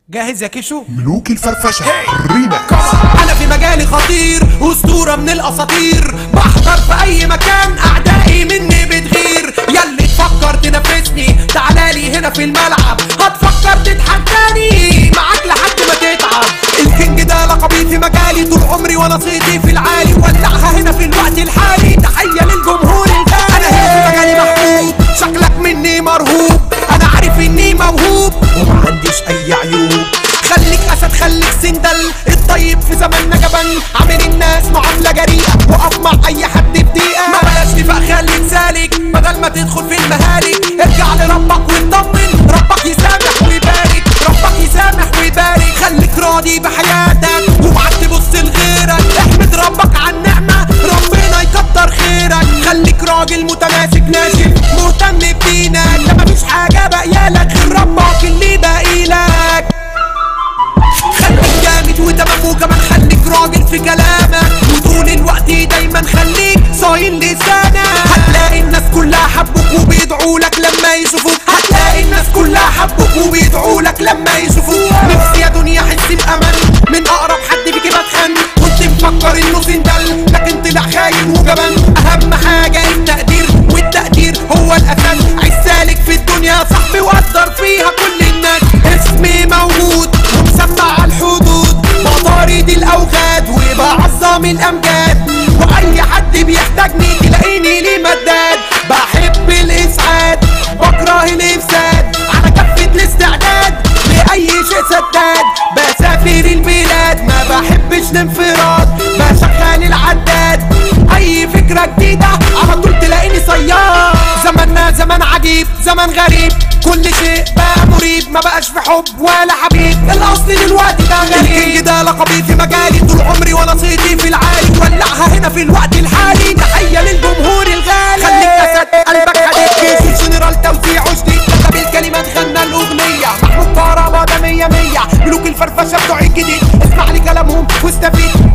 جاهز يا كيشو ملوك الفرفشة ريماكس انا في مجالي خطير اسطوره من الاساطير بحضر في اي مكان اعدائي مني بتغير ياللي تفكر تنافسني تعالالي هنا في الملعب هتفكر تتحداني معاك لحد ما تتعب الكينج ده لقبي في مجالي طول عمري وانا صيتي في العالي ولعها هنا في الوقت الحالي تحيه للجمهور الغالي انا هنا في مجالي محبوب شكلك مني مرهوب انا عارف اني موهوب وما عنديش اي عيوب خليك اسد خليك سندل الطيب في زماننا جبل عامل الناس معامله جريئه وقف مع اي حد بدقيقه ما بلاش نفاق خليك سالك بدل ما تدخل في المهالك ارجع لربك واطمن ربك يسامح ويبارك ربك يسامح ويبارك خليك راضي بحياتك ومعاك تبص لغيرك احمد ربك على النعمه ربنا يكتر خيرك خليك راجل متماسك ناشف مهتم بدينك ده مفيش حاجه باقيالك غير ربك اللي باقيلك خليك جامد وتمام وكمان خليك راجل في كلامك وطول الوقت دايما خليك صاين لسانك هتلاقي الناس كلها حبوك وبيدعوا لك لما يشوفوك هتلاقي الناس كلها حبوك وبيدعوا لك لما يشوفوك نفسي يا دنيا احس بامان من اقرب حد فيكي بتخن كنت مفكر انه سندل لكن طلع خاين وجبان اهم حاجه التقدير والتقدير هو الاساس عيش سالك في الدنيا يا صاحبي وقدر فيها كل الناس اسمي موجود ومسمع على الحدود مطاردي الاوغاد وبعظم الامجاد واي حد بيحتاجني تلاقيني ليه مداد بحب الاسعاد بكره الافساد على كفه الاستعداد لاي شيء سداد بسافر البلاد ما بحبش الانفراد بشغل العداد اي فكره جديده على طول تلاقيني صياد زماننا زمان عجيب زمان غريب كل شيء بقى مريب ما بقاش في حب ولا حبيب الاصل دلوقتي ده غريب الكينج ده لقبي في مجالي طول عمري وانا صيتي في العالي ولعها هنا في الوقت الحالي تحيه للجمهور الغالي خليك اسد قلبك حديد كيس جنرال توزيع جديد كتب الكلمات غنى الاغنيه محمود كهربا ده مية مية ملوك الفرفشه بتوع الجديد اسمع لي كلامهم واستفيد